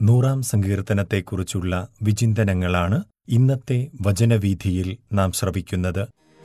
നൂറാം സങ്കീർത്തനത്തെക്കുറിച്ചുള്ള വിചിന്തനങ്ങളാണ് ഇന്നത്തെ വചനവീഥിയിൽ നാം ശ്രവിക്കുന്നത്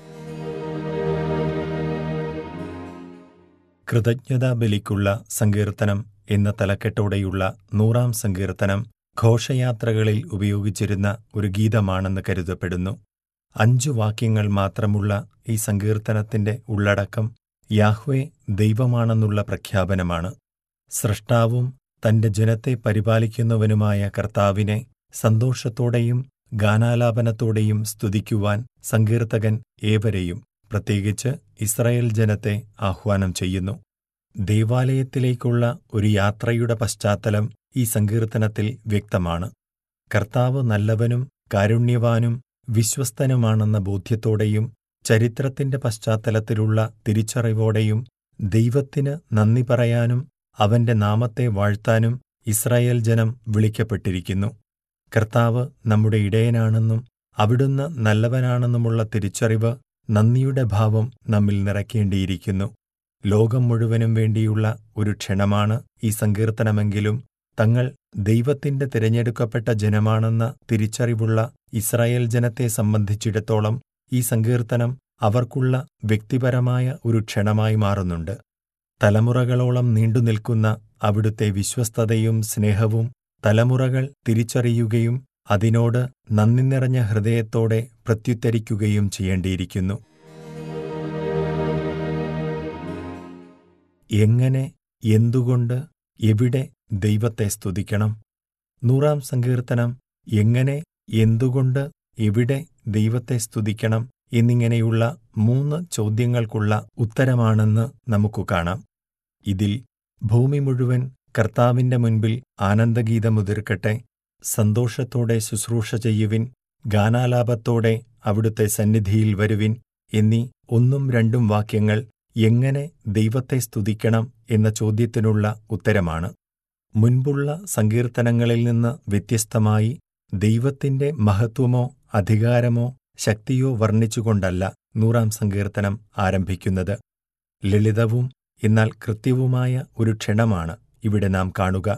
കൃതജ്ഞതാബലിക്കുള്ള സങ്കീർത്തനം എന്ന തലക്കെട്ടോടെയുള്ള നൂറാം സങ്കീർത്തനം ഘോഷയാത്രകളിൽ ഉപയോഗിച്ചിരുന്ന ഒരു ഗീതമാണെന്ന് കരുതപ്പെടുന്നു അഞ്ചു വാക്യങ്ങൾ മാത്രമുള്ള ഈ സങ്കീർത്തനത്തിന്റെ ഉള്ളടക്കം യാഹ്വേ ദൈവമാണെന്നുള്ള പ്രഖ്യാപനമാണ് സൃഷ്ടാവും തന്റെ ജനത്തെ പരിപാലിക്കുന്നവനുമായ കർത്താവിനെ സന്തോഷത്തോടെയും ഗാനാലാപനത്തോടെയും സ്തുതിക്കുവാൻ സങ്കീർത്തകൻ ഏവരെയും പ്രത്യേകിച്ച് ഇസ്രായേൽ ജനത്തെ ആഹ്വാനം ചെയ്യുന്നു ദേവാലയത്തിലേക്കുള്ള ഒരു യാത്രയുടെ പശ്ചാത്തലം ഈ സങ്കീർത്തനത്തിൽ വ്യക്തമാണ് കർത്താവ് നല്ലവനും കാരുണ്യവാനും വിശ്വസ്തനുമാണെന്ന ബോധ്യത്തോടെയും ചരിത്രത്തിന്റെ പശ്ചാത്തലത്തിലുള്ള തിരിച്ചറിവോടെയും ദൈവത്തിന് നന്ദി പറയാനും അവന്റെ നാമത്തെ വാഴ്ത്താനും ഇസ്രായേൽ ജനം വിളിക്കപ്പെട്ടിരിക്കുന്നു കർത്താവ് നമ്മുടെ ഇടയനാണെന്നും അവിടുന്ന് നല്ലവനാണെന്നുമുള്ള തിരിച്ചറിവ് നന്ദിയുടെ ഭാവം നമ്മിൽ നിറയ്ക്കേണ്ടിയിരിക്കുന്നു ലോകം മുഴുവനും വേണ്ടിയുള്ള ഒരു ക്ഷണമാണ് ഈ സങ്കീർത്തനമെങ്കിലും തങ്ങൾ ദൈവത്തിന്റെ തിരഞ്ഞെടുക്കപ്പെട്ട ജനമാണെന്ന തിരിച്ചറിവുള്ള ഇസ്രായേൽ ജനത്തെ സംബന്ധിച്ചിടത്തോളം ഈ സങ്കീർത്തനം അവർക്കുള്ള വ്യക്തിപരമായ ഒരു ക്ഷണമായി മാറുന്നുണ്ട് തലമുറകളോളം നീണ്ടുനിൽക്കുന്ന അവിടുത്തെ വിശ്വസ്തതയും സ്നേഹവും തലമുറകൾ തിരിച്ചറിയുകയും അതിനോട് നന്ദി നിറഞ്ഞ ഹൃദയത്തോടെ പ്രത്യുത്തരിക്കുകയും ചെയ്യേണ്ടിയിരിക്കുന്നു എങ്ങനെ എന്തുകൊണ്ട് എവിടെ ദൈവത്തെ സ്തുതിക്കണം നൂറാം സങ്കീർത്തനം എങ്ങനെ എന്തുകൊണ്ട് എവിടെ ദൈവത്തെ സ്തുതിക്കണം എന്നിങ്ങനെയുള്ള മൂന്ന് ചോദ്യങ്ങൾക്കുള്ള ഉത്തരമാണെന്ന് നമുക്കു കാണാം ഇതിൽ ഭൂമി മുഴുവൻ കർത്താവിന്റെ മുൻപിൽ ആനന്ദഗീതമുതിർക്കട്ടെ സന്തോഷത്തോടെ ശുശ്രൂഷ ചെയ്യുവിൻ ഗാനാലാപത്തോടെ അവിടുത്തെ സന്നിധിയിൽ വരുവിൻ എന്നീ ഒന്നും രണ്ടും വാക്യങ്ങൾ എങ്ങനെ ദൈവത്തെ സ്തുതിക്കണം എന്ന ചോദ്യത്തിനുള്ള ഉത്തരമാണ് മുൻപുള്ള സങ്കീർത്തനങ്ങളിൽ നിന്ന് വ്യത്യസ്തമായി ദൈവത്തിന്റെ മഹത്വമോ അധികാരമോ ശക്തിയോ വർണ്ണിച്ചുകൊണ്ടല്ല നൂറാം സങ്കീർത്തനം ആരംഭിക്കുന്നത് ലളിതവും എന്നാൽ കൃത്യവുമായ ഒരു ക്ഷണമാണ് ഇവിടെ നാം കാണുക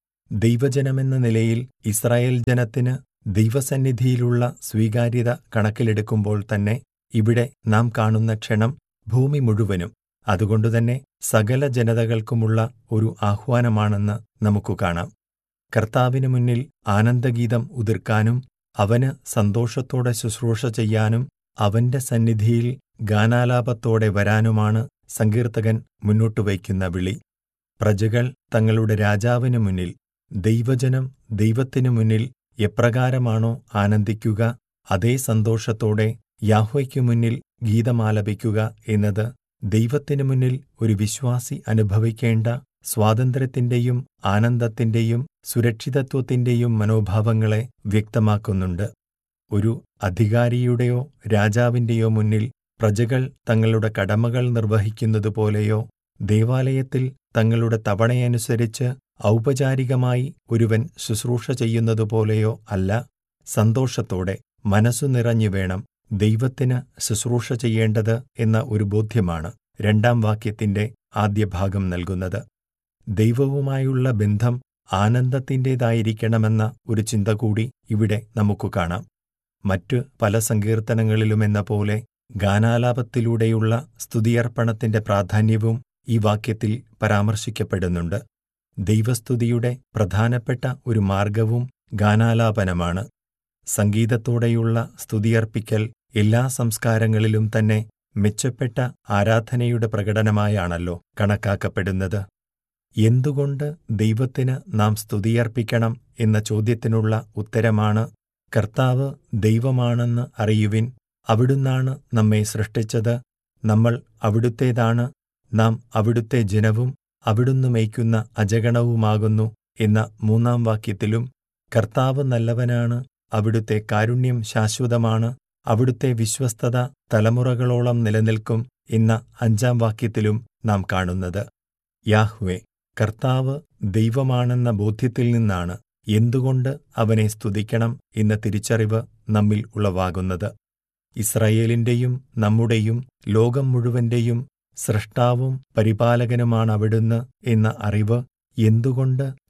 ദൈവജനമെന്ന നിലയിൽ ഇസ്രായേൽ ജനത്തിന് ദൈവസന്നിധിയിലുള്ള സ്വീകാര്യത കണക്കിലെടുക്കുമ്പോൾ തന്നെ ഇവിടെ നാം കാണുന്ന ക്ഷണം ഭൂമി മുഴുവനും അതുകൊണ്ടുതന്നെ സകല ജനതകൾക്കുമുള്ള ഒരു ആഹ്വാനമാണെന്ന് നമുക്കു കാണാം കർത്താവിനു മുന്നിൽ ആനന്ദഗീതം ഉതിർക്കാനും അവന് സന്തോഷത്തോടെ ശുശ്രൂഷ ചെയ്യാനും അവന്റെ സന്നിധിയിൽ ഗാനാലാപത്തോടെ വരാനുമാണ് സങ്കീർത്തകൻ മുന്നോട്ടു വയ്ക്കുന്ന വിളി പ്രജകൾ തങ്ങളുടെ രാജാവിനു മുന്നിൽ ദൈവജനം ദൈവത്തിനു മുന്നിൽ എപ്രകാരമാണോ ആനന്ദിക്കുക അതേ സന്തോഷത്തോടെ യാഹ്വയ്ക്കു മുന്നിൽ ഗീതമാലപിക്കുക എന്നത് ദൈവത്തിനു മുന്നിൽ ഒരു വിശ്വാസി അനുഭവിക്കേണ്ട സ്വാതന്ത്ര്യത്തിന്റെയും ആനന്ദത്തിന്റെയും സുരക്ഷിതത്വത്തിന്റെയും മനോഭാവങ്ങളെ വ്യക്തമാക്കുന്നുണ്ട് ഒരു അധികാരിയുടെയോ രാജാവിന്റെയോ മുന്നിൽ പ്രജകൾ തങ്ങളുടെ കടമകൾ നിർവഹിക്കുന്നതുപോലെയോ ദേവാലയത്തിൽ തങ്ങളുടെ തവണയനുസരിച്ച് ഔപചാരികമായി ഒരുവൻ ശുശ്രൂഷ ചെയ്യുന്നതുപോലെയോ അല്ല സന്തോഷത്തോടെ മനസ്സു നിറഞ്ഞു വേണം ദൈവത്തിന് ശുശ്രൂഷ ചെയ്യേണ്ടത് എന്ന ഒരു ബോധ്യമാണ് രണ്ടാം വാക്യത്തിന്റെ ആദ്യ ഭാഗം നൽകുന്നത് ദൈവവുമായുള്ള ബന്ധം ആനന്ദത്തിൻ്റെതായിരിക്കണമെന്ന ഒരു ചിന്ത കൂടി ഇവിടെ നമുക്കു കാണാം മറ്റു പല സങ്കീർത്തനങ്ങളിലുമെന്ന പോലെ ഗാനാലാപത്തിലൂടെയുള്ള സ്തുതിയർപ്പണത്തിന്റെ പ്രാധാന്യവും ഈ വാക്യത്തിൽ പരാമർശിക്കപ്പെടുന്നുണ്ട് ദൈവസ്തുതിയുടെ പ്രധാനപ്പെട്ട ഒരു മാർഗവും ഗാനാലാപനമാണ് സംഗീതത്തോടെയുള്ള സ്തുതിയർപ്പിക്കൽ എല്ലാ സംസ്കാരങ്ങളിലും തന്നെ മെച്ചപ്പെട്ട ആരാധനയുടെ പ്രകടനമായാണല്ലോ കണക്കാക്കപ്പെടുന്നത് എന്തുകൊണ്ട് ദൈവത്തിന് നാം സ്തുതിയർപ്പിക്കണം എന്ന ചോദ്യത്തിനുള്ള ഉത്തരമാണ് കർത്താവ് ദൈവമാണെന്ന് അറിയുവിൻ അവിടുന്നാണ് നമ്മെ സൃഷ്ടിച്ചത് നമ്മൾ അവിടുത്തേതാണ് നാം അവിടുത്തെ ജനവും അവിടുന്ന് മേയ്ക്കുന്ന അജഗണവുമാകുന്നു എന്ന മൂന്നാം വാക്യത്തിലും കർത്താവ് നല്ലവനാണ് അവിടുത്തെ കാരുണ്യം ശാശ്വതമാണ് അവിടുത്തെ വിശ്വസ്തത തലമുറകളോളം നിലനിൽക്കും എന്ന അഞ്ചാം വാക്യത്തിലും നാം കാണുന്നത് യാഹ്വേ കർത്താവ് ദൈവമാണെന്ന ബോധ്യത്തിൽ നിന്നാണ് എന്തുകൊണ്ട് അവനെ സ്തുതിക്കണം എന്ന തിരിച്ചറിവ് നമ്മിൽ ഉളവാകുന്നത് ഇസ്രയേലിന്റെയും നമ്മുടെയും ലോകം മുഴുവന്റെയും സൃഷ്ടാവും പരിപാലകനുമാണ് അവിടുന്ന് എന്ന അറിവ് എന്തുകൊണ്ട്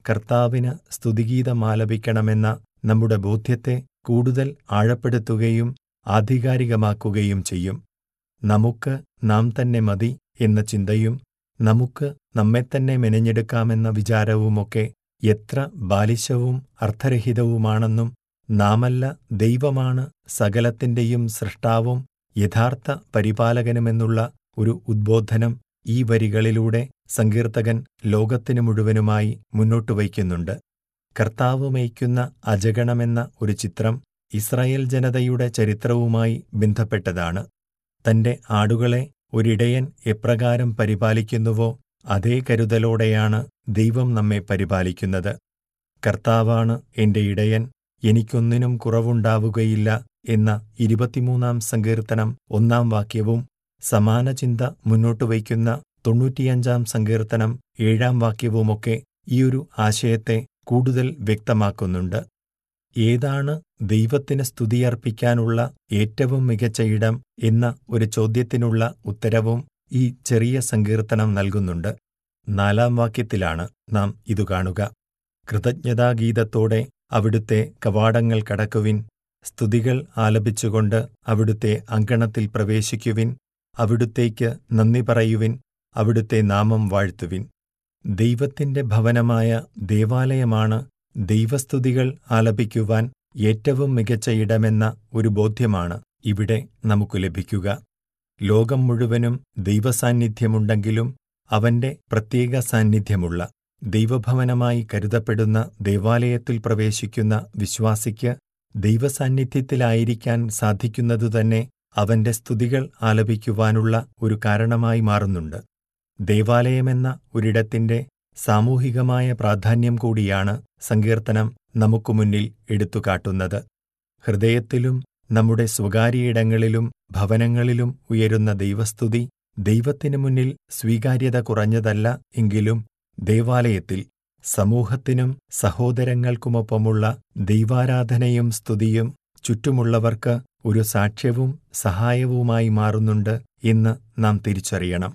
കർത്താവിന് സ്തുതിഗീതമാലപിക്കണമെന്ന നമ്മുടെ ബോധ്യത്തെ കൂടുതൽ ആഴപ്പെടുത്തുകയും ആധികാരികമാക്കുകയും ചെയ്യും നമുക്ക് നാം തന്നെ മതി എന്ന ചിന്തയും നമുക്ക് നമ്മെത്തന്നെ മെനഞ്ഞെടുക്കാമെന്ന വിചാരവുമൊക്കെ എത്ര ബാലിശവും അർത്ഥരഹിതവുമാണെന്നും നാമല്ല ദൈവമാണ് സകലത്തിന്റെയും സൃഷ്ടാവും യഥാർത്ഥ പരിപാലകനുമെന്നുള്ള ഒരു ഉദ്ബോധനം ഈ വരികളിലൂടെ സങ്കീർത്തകൻ ലോകത്തിനു മുഴുവനുമായി മുന്നോട്ടു വയ്ക്കുന്നുണ്ട് കർത്താവ് മേയ്ക്കുന്ന അജഗണമെന്ന ഒരു ചിത്രം ഇസ്രായേൽ ജനതയുടെ ചരിത്രവുമായി ബന്ധപ്പെട്ടതാണ് തന്റെ ആടുകളെ ഒരിടയൻ എപ്രകാരം പരിപാലിക്കുന്നുവോ അതേ കരുതലോടെയാണ് ദൈവം നമ്മെ പരിപാലിക്കുന്നത് കർത്താവാണ് എന്റെ ഇടയൻ എനിക്കൊന്നിനും കുറവുണ്ടാവുകയില്ല എന്ന ഇരുപത്തിമൂന്നാം സങ്കീർത്തനം ഒന്നാം വാക്യവും സമാന ചിന്ത മുന്നോട്ടു വയ്ക്കുന്ന തൊണ്ണൂറ്റിയഞ്ചാം സങ്കീർത്തനം ഏഴാം വാക്യവുമൊക്കെ ഈയൊരു ആശയത്തെ കൂടുതൽ വ്യക്തമാക്കുന്നുണ്ട് ഏതാണ് ദൈവത്തിന് സ്തുതിയർപ്പിക്കാനുള്ള ഏറ്റവും മികച്ച ഇടം എന്ന ഒരു ചോദ്യത്തിനുള്ള ഉത്തരവും ഈ ചെറിയ സങ്കീർത്തനം നൽകുന്നുണ്ട് നാലാം വാക്യത്തിലാണ് നാം ഇതു കാണുക കൃതജ്ഞതാഗീതത്തോടെ അവിടുത്തെ കവാടങ്ങൾ കടക്കുവിൻ സ്തുതികൾ ആലപിച്ചുകൊണ്ട് അവിടുത്തെ അങ്കണത്തിൽ പ്രവേശിക്കുവിൻ അവിടുത്തേക്ക് നന്ദി പറയുവിൻ അവിടുത്തെ നാമം വാഴ്ത്തുവിൻ ദൈവത്തിന്റെ ഭവനമായ ദേവാലയമാണ് ദൈവസ്തുതികൾ ആലപിക്കുവാൻ ഏറ്റവും മികച്ച ഇടമെന്ന ഒരു ബോധ്യമാണ് ഇവിടെ നമുക്ക് ലഭിക്കുക ലോകം മുഴുവനും ദൈവസാന്നിധ്യമുണ്ടെങ്കിലും അവന്റെ പ്രത്യേക സാന്നിധ്യമുള്ള ദൈവഭവനമായി കരുതപ്പെടുന്ന ദേവാലയത്തിൽ പ്രവേശിക്കുന്ന വിശ്വാസിക്ക് ദൈവസാന്നിധ്യത്തിലായിരിക്കാൻ സാധിക്കുന്നതുതന്നെ അവന്റെ സ്തുതികൾ ആലപിക്കുവാനുള്ള ഒരു കാരണമായി മാറുന്നുണ്ട് ദേവാലയമെന്ന ഒരിടത്തിന്റെ സാമൂഹികമായ പ്രാധാന്യം കൂടിയാണ് സങ്കീർത്തനം നമുക്കു മുന്നിൽ എടുത്തുകാട്ടുന്നത് ഹൃദയത്തിലും നമ്മുടെ സ്വകാര്യയിടങ്ങളിലും ഭവനങ്ങളിലും ഉയരുന്ന ദൈവസ്തുതി ദൈവത്തിനു മുന്നിൽ സ്വീകാര്യത കുറഞ്ഞതല്ല എങ്കിലും ദേവാലയത്തിൽ സമൂഹത്തിനും സഹോദരങ്ങൾക്കുമൊപ്പമുള്ള ദൈവാരാധനയും സ്തുതിയും ചുറ്റുമുള്ളവർക്ക് ഒരു സാക്ഷ്യവും സഹായവുമായി മാറുന്നുണ്ട് എന്ന് നാം തിരിച്ചറിയണം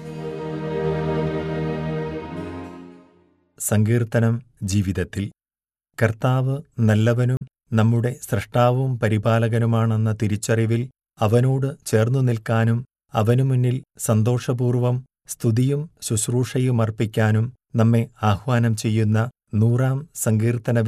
സങ്കീർത്തനം ജീവിതത്തിൽ കർത്താവ് നല്ലവനും നമ്മുടെ സ്രഷ്ടാവും പരിപാലകനുമാണെന്ന തിരിച്ചറിവിൽ അവനോട് ചേർന്നു നിൽക്കാനും അവനു മുന്നിൽ സന്തോഷപൂർവം സ്തുതിയും ശുശ്രൂഷയും അർപ്പിക്കാനും നമ്മെ ആഹ്വാനം ചെയ്യുന്ന നൂറാം സങ്കീർത്തന